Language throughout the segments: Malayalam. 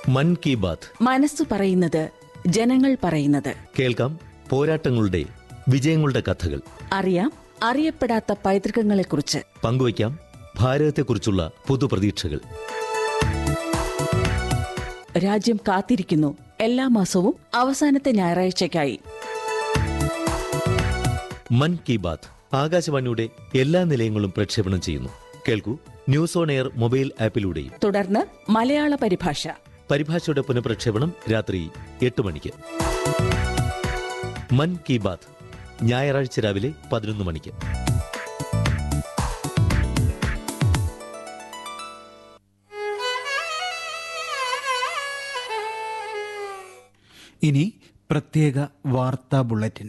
മൻ കി ബാത്ത് മനസ്സു പറയുന്നത് ജനങ്ങൾ പറയുന്നത് കേൾക്കാം പോരാട്ടങ്ങളുടെ വിജയങ്ങളുടെ കഥകൾ അറിയാം അറിയപ്പെടാത്ത പൈതൃകങ്ങളെക്കുറിച്ച് പങ്കുവയ്ക്കാം ഭാരതത്തെക്കുറിച്ചുള്ള പുതുപ്രതീക്ഷകൾ രാജ്യം കാത്തിരിക്കുന്നു എല്ലാ മാസവും അവസാനത്തെ ഞായറാഴ്ചയ്ക്കായി മൻ കി ബാത്ത് ആകാശവാണിയുടെ എല്ലാ നിലയങ്ങളും പ്രക്ഷേപണം ചെയ്യുന്നു കേൾക്കൂ ന്യൂസ് ഓൺ എയർ മൊബൈൽ ആപ്പിലൂടെയും തുടർന്ന് മലയാള പരിഭാഷ പരിഭാഷയുടെ പുനഃപ്രക്ഷേപണം രാത്രി എട്ട് മണിക്ക് മൻ കി ബാത്ത് ഞായറാഴ്ച രാവിലെ പതിനൊന്ന് മണിക്ക് ഇനി പ്രത്യേക വാർത്താ ബുള്ളറ്റിൻ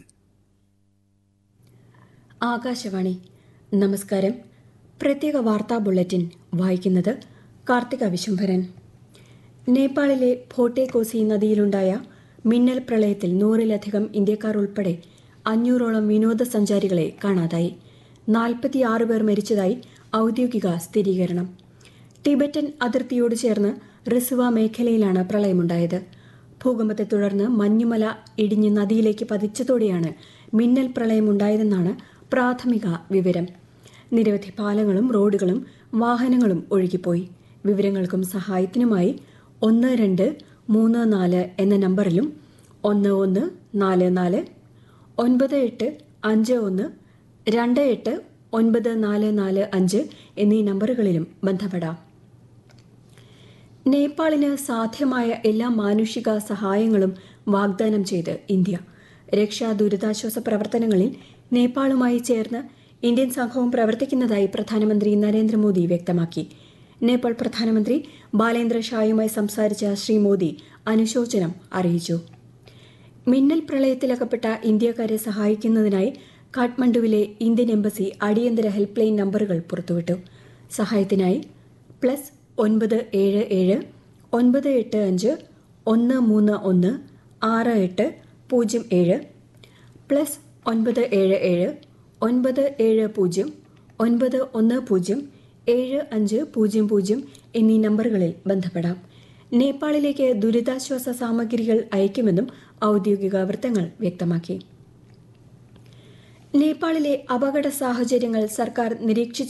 ആകാശവാണി നമസ്കാരം പ്രത്യേക വാർത്താ ബുള്ളറ്റിൻ വായിക്കുന്നത് കാർത്തിക വിശംഭരൻ നേപ്പാളിലെ ഭോട്ടേകോസി നദിയിലുണ്ടായ മിന്നൽ പ്രളയത്തിൽ നൂറിലധികം ഇന്ത്യക്കാർ ഉൾപ്പെടെ അഞ്ഞൂറോളം വിനോദസഞ്ചാരികളെ കാണാതായി നാൽപ്പത്തിയാറ് പേർ മരിച്ചതായി ഔദ്യോഗിക സ്ഥിരീകരണം ടിബറ്റൻ അതിർത്തിയോട് ചേർന്ന് റിസുവ മേഖലയിലാണ് പ്രളയമുണ്ടായത് ഭൂകമ്പത്തെ തുടർന്ന് മഞ്ഞുമല ഇടിഞ്ഞ് നദിയിലേക്ക് പതിച്ചതോടെയാണ് മിന്നൽ പ്രളയമുണ്ടായതെന്നാണ് പ്രാഥമിക വിവരം നിരവധി പാലങ്ങളും റോഡുകളും വാഹനങ്ങളും ഒഴുകിപ്പോയി വിവരങ്ങൾക്കും സഹായത്തിനുമായി ഒന്ന് രണ്ട് മൂന്ന് നാല് എന്ന നമ്പറിലും ഒന്ന് ഒന്ന് നാല് നാല് ഒൻപത് എട്ട് അഞ്ച് ഒന്ന് രണ്ട് എട്ട് ഒൻപത് നാല് നാല് അഞ്ച് എന്നീ നമ്പറുകളിലും ബന്ധപ്പെടാം നേപ്പാളിന് സാധ്യമായ എല്ലാ മാനുഷിക സഹായങ്ങളും വാഗ്ദാനം ചെയ്ത് ഇന്ത്യ രക്ഷാ ദുരിതാശ്വാസ പ്രവർത്തനങ്ങളിൽ നേപ്പാളുമായി ചേർന്ന് ഇന്ത്യൻ സംഘവും പ്രവർത്തിക്കുന്നതായി പ്രധാനമന്ത്രി നരേന്ദ്രമോദി വ്യക്തമാക്കി നേപ്പാൾ പ്രധാനമന്ത്രി ബാലേന്ദ്ര ഷായുമായി സംസാരിച്ച ശ്രീ മോദി അനുശോചനം അറിയിച്ചു മിന്നൽ പ്രളയത്തിലകപ്പെട്ട ഇന്ത്യക്കാരെ സഹായിക്കുന്നതിനായി കാഠ്മണ്ഡുവിലെ ഇന്ത്യൻ എംബസി അടിയന്തര ഹെൽപ്പ് ലൈൻ നമ്പറുകൾ പുറത്തുവിട്ടു സഹായത്തിനായി പ്ലസ് ഒൻപത് ഏഴ് ഏഴ് ഒൻപത് എട്ട് അഞ്ച് ഒന്ന് മൂന്ന് ഒന്ന് ആറ് എട്ട് പൂജ്യം ഏഴ് പ്ലസ് ഒൻപത് ഏഴ് ഏഴ് ഒൻപത് ഏഴ് പൂജ്യം ഒൻപത് ഒന്ന് പൂജ്യം ഏഴ് അഞ്ച് പൂജ്യം പൂജ്യം എന്നീ നമ്പറുകളിൽ ബന്ധപ്പെടാം നേപ്പാളിലേക്ക് ദുരിതാശ്വാസ സാമഗ്രികൾ അയക്കുമെന്നും ഔദ്യോഗിക വൃത്തങ്ങൾ വ്യക്തമാക്കി നേപ്പാളിലെ അപകട സാഹചര്യങ്ങൾ സർക്കാർ നിരീക്ഷിച്ചു